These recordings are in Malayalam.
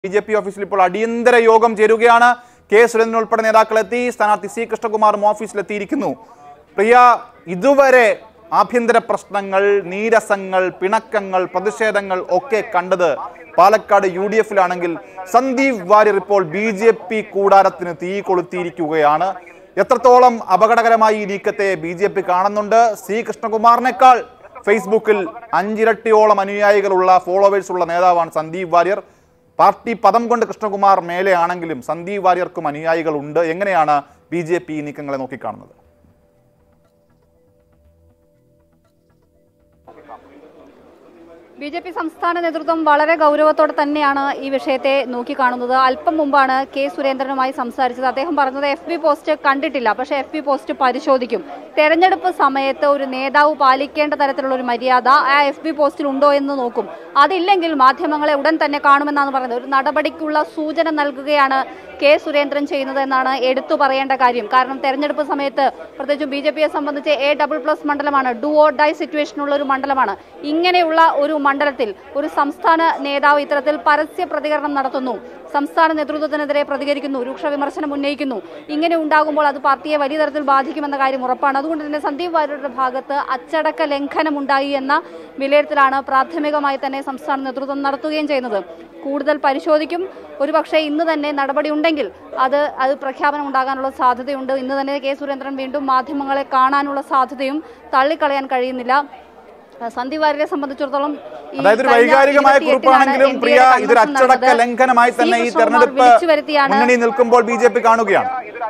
ബി ജെ പി ഓഫീസിൽ ഇപ്പോൾ അടിയന്തര യോഗം ചേരുകയാണ് കെ സുരേന്ദ്രൻ ഉൾപ്പെടെ നേതാക്കൾ എത്തി സ്ഥാനാർത്ഥി സി കൃഷ്ണകുമാറും ഓഫീസിലെത്തിയിരിക്കുന്നു പ്രിയ ഇതുവരെ ആഭ്യന്തര പ്രശ്നങ്ങൾ നീരസങ്ങൾ പിണക്കങ്ങൾ പ്രതിഷേധങ്ങൾ ഒക്കെ കണ്ടത് പാലക്കാട് യു ഡി എഫിലാണെങ്കിൽ സന്ദീപ് വാര്യർ ഇപ്പോൾ ബി ജെ പി കൂടാരത്തിന് തീ കൊളുത്തിയിരിക്കുകയാണ് എത്രത്തോളം അപകടകരമായി ഈ നീക്കത്തെ ബി ജെ പി കാണുന്നുണ്ട് സി കൃഷ്ണകുമാറിനേക്കാൾ ഫേസ്ബുക്കിൽ അഞ്ചിരട്ടിയോളം അനുയായികളുള്ള ഫോളോവേഴ്സ് ഉള്ള നേതാവാണ് സന്ദീപ് വാര്യർ പാർട്ടി പദം കൊണ്ട് കൃഷ്ണകുമാർ മേലെയാണെങ്കിലും സന്ദീപ് വാര്യർക്കും അനുയായികൾ ഉണ്ട് എങ്ങനെയാണ് ബി ജെ പി നീക്കങ്ങളെ നോക്കിക്കാണുന്നത് ബി ജെ പി സംസ്ഥാന നേതൃത്വം വളരെ ഗൗരവത്തോടെ തന്നെയാണ് ഈ വിഷയത്തെ നോക്കിക്കാണുന്നത് അല്പം മുമ്പാണ് കെ സുരേന്ദ്രനുമായി സംസാരിച്ചത് അദ്ദേഹം പറഞ്ഞത് എഫ് ബി പോസ്റ്റ് കണ്ടിട്ടില്ല പക്ഷേ എഫ് ബി പോസ്റ്റ് പരിശോധിക്കും തെരഞ്ഞെടുപ്പ് സമയത്ത് ഒരു നേതാവ് പാലിക്കേണ്ട തരത്തിലുള്ള ഒരു മര്യാദ ആ എഫ് ബി പോസ്റ്റിൽ ഉണ്ടോ എന്ന് നോക്കും അതില്ലെങ്കിൽ മാധ്യമങ്ങളെ ഉടൻ തന്നെ കാണുമെന്നാണ് പറയുന്നത് ഒരു നടപടിക്കുള്ള സൂചന നൽകുകയാണ് കെ സുരേന്ദ്രൻ ചെയ്യുന്നത് എന്നാണ് എടുത്തു പറയേണ്ട കാര്യം കാരണം തെരഞ്ഞെടുപ്പ് സമയത്ത് പ്രത്യേകിച്ചും ബി ജെ പിയെ സംബന്ധിച്ച് എ ഡബിൾ പ്ലസ് മണ്ഡലമാണ് ഡു ഓർ ഡൈ സിറ്റുവേഷനുള്ള ഒരു മണ്ഡലമാണ് ഇങ്ങനെയുള്ള ഒരു മണ്ഡലത്തിൽ ഒരു സംസ്ഥാന നേതാവ് ഇത്തരത്തിൽ പരസ്യ പ്രതികരണം നടത്തുന്നു സംസ്ഥാന നേതൃത്വത്തിനെതിരെ പ്രതികരിക്കുന്നു രൂക്ഷ വിമർശനം ഉന്നയിക്കുന്നു ഇങ്ങനെ ഉണ്ടാകുമ്പോൾ അത് പാർട്ടിയെ വലിയ തരത്തിൽ ബാധിക്കുമെന്ന കാര്യം ഉറപ്പാണ് അതുകൊണ്ട് തന്നെ സന്ദീപ് വാര്യരുടെ ഭാഗത്ത് അച്ചടക്ക ലംഘനം ഉണ്ടായി എന്ന വിലയിരുത്തലാണ് പ്രാഥമികമായി തന്നെ സംസ്ഥാന നേതൃത്വം നടത്തുകയും ചെയ്യുന്നത് കൂടുതൽ പരിശോധിക്കും ഒരുപക്ഷെ ഇന്ന് തന്നെ നടപടി ഉണ്ടെങ്കിൽ അത് അത് പ്രഖ്യാപനം ഉണ്ടാകാനുള്ള സാധ്യതയുണ്ട് ഇന്ന് തന്നെ കെ സുരേന്ദ്രൻ വീണ്ടും മാധ്യമങ്ങളെ കാണാനുള്ള സാധ്യതയും തള്ളിക്കളയാൻ കഴിയുന്നില്ല സന്ദീപ് വാര്യരെ സംബന്ധിച്ചിടത്തോളം ഈ അതായത് ഒരു കഴിഞ്ഞ വൈകാരികമായ 28 കുറിപ്പാണെങ്കിലും NDA പ്രിയ കൺവെൻഷൻ ഇതൊരു അച്ചടക്ക നടന്നത് ലംഘനമായി തന്നെ സി ഈ കൃഷ്ണകുമാർ തെരഞ്ഞെടുപ്പ് വിളിച്ചു വരുത്തിയാണ് മുന്നണി നിൽക്കുമ്പോൾ ബി ജെ പി കാണുകയാണ്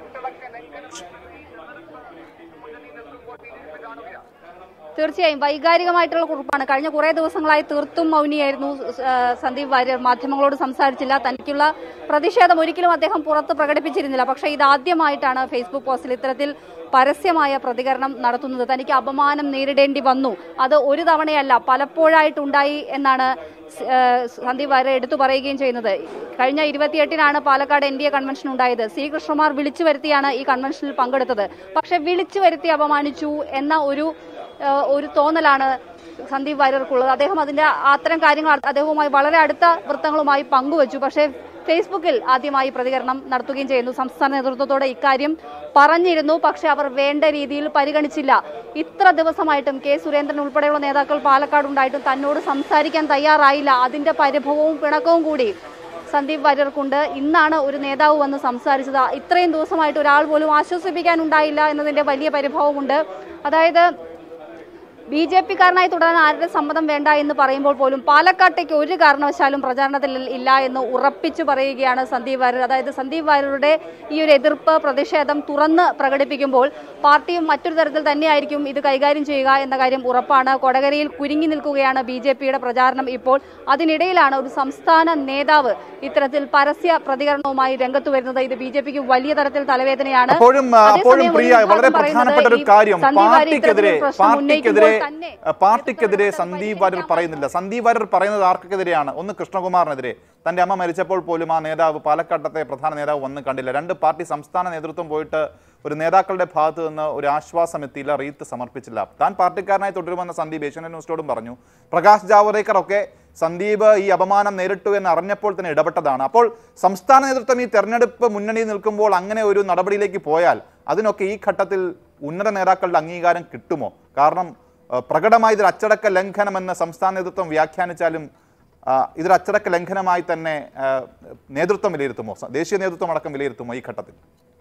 തീർച്ചയായും വൈകാരികമായിട്ടുള്ള കുറിപ്പാണ് കഴിഞ്ഞ കുറേ ദിവസങ്ങളായി തീർത്തും മൗനിയായിരുന്നു ആ, സന്ദീപ് വാര്യർ മാധ്യമങ്ങളോട് സംസാരിച്ചില്ല തനിക്കുള്ള പ്രതിഷേധം ഒരിക്കലും അദ്ദേഹം പുറത്ത് പ്രകടിപ്പിച്ചിരുന്നില്ല പക്ഷേ ഇതാദ്യമായിട്ടാണ് ഫേസ്ബുക്ക് പോസ്റ്റിൽ ഇത്തരത്തിൽ പരസ്യമായ പ്രതികരണം നടത്തുന്നത് തനിക്ക് അപമാനം നേരിടേണ്ടി വന്നു അത് ഒരു തവണയല്ല പലപ്പോഴായിട്ടുണ്ടായി എന്നാണ് സ്- ആ, സന്ദീപ് വാര്യർ എടുത്തു പറയുകയും ചെയ്യുന്നത് കഴിഞ്ഞ ഇരുപത്തിയെട്ടിനാണ് Palakkad N D A convention ഉണ്ടായത് സി കൃഷ്ണകുമാർ വിളിച്ചു വരുത്തിയാണ് ഈ കൺവെൻഷനിൽ പങ്കെടുത്തത് പക്ഷെ വിളിച്ചു വരുത്തി അപമാനിച്ചു എന്ന ഒരു ഏഹ് ഒരു തോന്നലാണ് സന്ദീപ് വാര്യർക്കുള്ളത് അദ്ദേഹം അതിന്റെ അത്തരം കാര്യങ്ങൾ അദ്ദേഹവുമായി വളരെ അടുത്ത വൃത്തങ്ങളുമായി പങ്കുവച്ചു പക്ഷേ ഫേസ്ബുക്കിൽ ആദ്യമായി പ്രതികരണം നടത്തുകയും ചെയ്യുന്നു സംസ്ഥാന നേതൃത്വത്തോടെ ഇക്കാര്യം പറഞ്ഞിരുന്നു പക്ഷെ അവർ വേണ്ട രീതിയിൽ പരിഗണിച്ചില്ല ഇത്ര ദിവസമായിട്ടും കെ സുരേന്ദ്രൻ ഉൾപ്പെടെയുള്ള നേതാക്കൾ പാലക്കാട് ഉണ്ടായിട്ടും തന്നോട് സംസാരിക്കാൻ തയ്യാറായില്ല അതിന്റെ പരിഭവവും പിണക്കവും കൂടി സന്ദീപ് വാര്യർക്കുണ്ട് ഇന്നാണ് ഒരു നേതാവ് വന്ന് സംസാരിച്ചത് ഇത്രയും ദിവസമായിട്ട് ഒരാൾ പോലും ആശ്വസിപ്പിക്കാനുണ്ടായില്ല എന്നതിന്റെ വലിയ പരിഭവമുണ്ട് അതായത് ബി ജെ പിക്കാരനായി തുടരാൻ ആരുടെ സമ്മതം വേണ്ട എന്ന് പറയുമ്പോൾ പോലും പാലക്കാട്ടേക്ക് ഒരു കാരണവശാലും പ്രചാരണത്തിൽ ഇല്ല എന്ന് ഉറപ്പിച്ചു പറയുകയാണ് സന്ദീപ് വാര്യർ അതായത് സന്ദീപ് വാര്യരുടെ ഈ ഒരു എതിർപ്പ് പ്രതിഷേധം തുറന്ന് പ്രകടിപ്പിക്കുമ്പോൾ പാർട്ടിയും മറ്റൊരു തരത്തിൽ തന്നെയായിരിക്കും ഇത് കൈകാര്യം ചെയ്യുക എന്ന കാര്യം ഉറപ്പാണ് കൊടകരയിൽ കുരുങ്ങി നിൽക്കുകയാണ് ബി ജെ പിയുടെ പ്രചാരണം ഇപ്പോൾ അതിനിടയിലാണ് ഒരു സംസ്ഥാന നേതാവ് ഇത്തരത്തിൽ പരസ്യ പ്രതികരണവുമായി രംഗത്ത് വരുന്നത് ഇത് ബി ജെ പിക്ക് വലിയ തരത്തിൽ തലവേദനയാണ് അപ്പോഴും ആ, അതേസമയം അപ്പോഴും ഒരു പ്രിയ വിഭാഗം വളരെ പറയുന്നത് പ്രധാനപ്പെട്ട ഒരു ഈ കാര്യം സന്ദീപ് വാര്യർ പാർട്ടിക്കെതിരെ ഇത്തരത്തിലൊരു പ്രശ്നം പാർട്ടിക്കെതിരെ ഉന്നയിക്കുമ്പോൾ തന്നെ ആ, പാർട്ടിക്കെതിരെ സന്ദീപ് വാര്യർ പറയുന്നില്ല സന്ദീപ് വാര്യർ പറയുന്നത് ആർക്കെതിരെയാണ് ഒന്ന് കൃഷ്ണകുമാറിനെതിരെ തന്റെ അമ്മ മരിച്ചപ്പോൾ പോലും ആ നേതാവ് പാലക്കാട്ടത്തെ പ്രധാന നേതാവ് വന്ന് കണ്ടില്ല രണ്ട് പാർട്ടി സംസ്ഥാന നേതൃത്വം പോയിട്ട് ഒരു നേതാക്കളുടെ ഭാഗത്ത് നിന്ന് ഒരു ആശ്വാസം എത്തിയില്ല റീത്ത് സമർപ്പിച്ചില്ല താൻ പാർട്ടിക്കാരനായി തുടരുമെന്ന് സന്ദീപ് ഏഷ്യൻ ന്യൂസിനോടും പറഞ്ഞു പ്രകാശ് ജാവ്ദേക്കർ ഒക്കെ സന്ദീപ് ഈ അപമാനം നേരിട്ടു എന്ന് അറിഞ്ഞപ്പോൾ തന്നെ ഇടപെട്ടതാണ് അപ്പോൾ സംസ്ഥാന നേതൃത്വം ഈ തെരഞ്ഞെടുപ്പ് മുന്നണിയിൽ നിൽക്കുമ്പോൾ അങ്ങനെ ഒരു നടപടിയിലേക്ക് പോയാൽ അതിനൊക്കെ ഈ ഘട്ടത്തിൽ ഉന്നത നേതാക്കളുടെ അംഗീകാരം കിട്ടുമോ കാരണം ഏഹ്, പ്രകടമായി ഇതൊരു അച്ചടക്ക ലംഘനമെന്ന് സംസ്ഥാന നേതൃത്വം വ്യാഖ്യാനിച്ചാലും ആ, ഇതൊരു അച്ചടക്ക ലംഘനമായി തന്നെ ഏഹ്, നേതൃത്വം വിലയിരുത്തുമോ സ- ദേശീയ നേതൃത്വം അടക്കം വിലയിരുത്തുമോ ഈ ഘട്ടത്തിൽ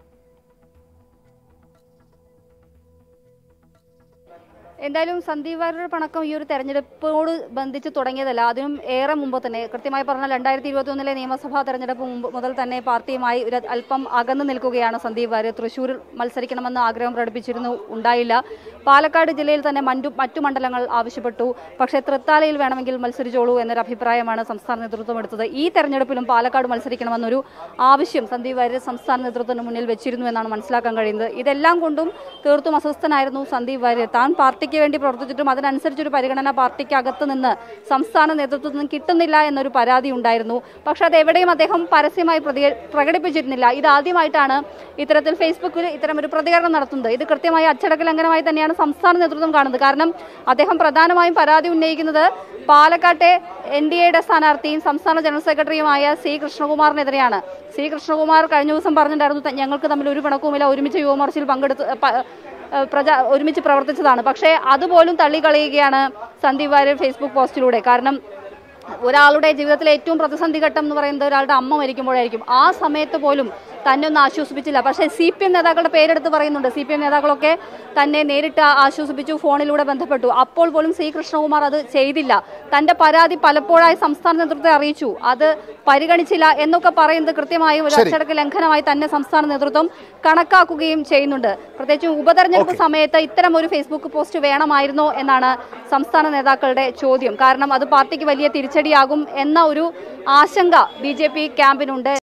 എന്തായാലും സന്ദീപ് വാര്യരുടെ പണക്കം ഈ ഒരു തെരഞ്ഞെടുപ്പോട് ബന്ധിച്ച് തുടങ്ങിയതല്ല അതിനും ഏറെ മുമ്പ് തന്നെ കൃത്യമായി പറഞ്ഞാൽ രണ്ടായിരത്തി ഇരുപത്തി ഒന്നിലെ നിയമസഭാ തെരഞ്ഞെടുപ്പ് മുമ്പ് മുതൽ തന്നെ പാർട്ടിയുമായി ഒരു അല്പം അകന്നു നിൽക്കുകയാണ് സന്ദീപ് വാര്യർ തൃശ്ശൂരിൽ മത്സരിക്കണമെന്ന് ആഗ്രഹം പ്രകടിപ്പിച്ചിരുന്നു ഉണ്ടായില്ല പാലക്കാട് ജില്ലയിൽ തന്നെ മറ്റു മറ്റു മണ്ഡലങ്ങൾ ആവശ്യപ്പെട്ടു പക്ഷേ തൃത്താലയിൽ വേണമെങ്കിൽ മത്സരിച്ചോളൂ എന്നൊരു അഭിപ്രായമാണ് സംസ്ഥാന നേതൃത്വം എടുത്തത് ഈ തെരഞ്ഞെടുപ്പിലും പാലക്കാട് മത്സരിക്കണമെന്നൊരു ആവശ്യം സന്ദീപ് വാര്യർ സംസ്ഥാന നേതൃത്വത്തിന് മുന്നിൽ വെച്ചിരുന്നു എന്നാണ് മനസ്സിലാക്കാൻ കഴിയുന്നത് ഇതെല്ലാം കൊണ്ടും തീർത്തും അസ്വസ്ഥനായിരുന്നു സന്ദീപ് വാര്യർ താൻ പാർട്ടിക്ക് പാർട്ടിക്ക് വേണ്ടി പ്രവർത്തിച്ചിട്ടും അതിനനുസരിച്ചൊരു പരിഗണന പാർട്ടിക്ക് അകത്ത് നിന്ന് സംസ്ഥാന നേതൃത്വത്തിൽ നിന്ന് കിട്ടുന്നില്ല എന്നൊരു പരാതി ഉണ്ടായിരുന്നു പക്ഷെ അത് എവിടെയും അദ്ദേഹം പരസ്യമായി പ്രതി- പ്രകടിപ്പിച്ചിരുന്നില്ല ഇതാദ്യമായിട്ടാണ് ഇത്തരത്തിൽ ഫേസ്ബുക്കിൽ ഇത്തരം ഒരു പ്രതികരണം നടത്തുന്നത് ഇത് കൃത്യമായി അച്ചടക്ക ലംഘനമായി തന്നെയാണ് സംസ്ഥാന നേതൃത്വം കാണുന്നത് കാരണം അദ്ദേഹം പ്രധാനമായും പരാതി ഉന്നയിക്കുന്നത് പാലക്കാട്ടെ എൻ ഡി എയുടെ സ്ഥാനാർത്ഥിയും സംസ്ഥാന ജനറൽ സെക്രട്ടറിയുമായ സി കൃഷ്ണകുമാറിനെതിരെയാണ് സി കൃഷ്ണകുമാർ കഴിഞ്ഞ ദിവസം പറഞ്ഞിട്ടുണ്ടായിരുന്നു "ത- ഞങ്ങൾക്ക് തമ്മിൽ ഒരു പിണക്കവുമില്ല ഒരുമിച്ച് യുവമോർച്ചയിൽ പങ്കെടുത്ത് പ- ഏഹ് പ്രജ ഒരുമിച്ച് പ്രവർത്തിച്ചതാണ് പക്ഷേ അതുപോലും തള്ളിക്കളയുകയാണ് സന്ദീപ് വാര്യർ ഫേസ്ബുക്ക് പോസ്റ്റിലൂടെ കാരണം ഒരാളുടെ ജീവിതത്തിലെ ഏറ്റവും പ്രതിസന്ധി ഘട്ടം എന്ന് പറയുന്നത് ഒരാളുടെ അമ്മ മരിക്കുമ്പോഴായിരിക്കും ആ സമയത്ത് പോലും തന്നെ ഒന്ന് ആശ്വസിപ്പിച്ചില്ല പക്ഷേ സി പി എം നേതാക്കളുടെ പേരെടുത്ത് പറയുന്നുണ്ട് സി പി എം നേതാക്കളൊക്കെ തന്നെ നേരിട്ട് ആശ്വസിപ്പിച്ചു ഫോണിലൂടെ ബന്ധപ്പെട്ടു അപ്പോൾ പോലും സി കൃഷ്ണകുമാർ അത് ചെയ്തില്ല തന്റെ പരാതി പലപ്പോഴായി സംസ്ഥാന നേതൃത്വത്തെ അറിയിച്ചു അത് പരിഗണിച്ചില്ല എന്നൊക്കെ പറയുന്നത് കൃത്യമായും ഒരു ശരി. അച്ചടക്ക ലംഘനമായി തന്നെ സംസ്ഥാന നേതൃത്വം കണക്കാക്കുകയും ചെയ്യുന്നുണ്ട് പ്രത്യേകിച്ചും ഉപതെരഞ്ഞെടുപ്പ് സമയത്ത് ഇത്തരം ഒരു ഫേസ്ബുക്ക് പോസ്റ്റ് വേണമായിരുന്നോ എന്നാണ് സംസ്ഥാന നേതാക്കളുടെ ചോദ്യം കാരണം അത് പാർട്ടിക്ക് വലിയ തിരിച്ചടിയാകും എന്ന ഒരു ആശങ്ക ബി ജെ പി ക്യാമ്പിനുണ്ട്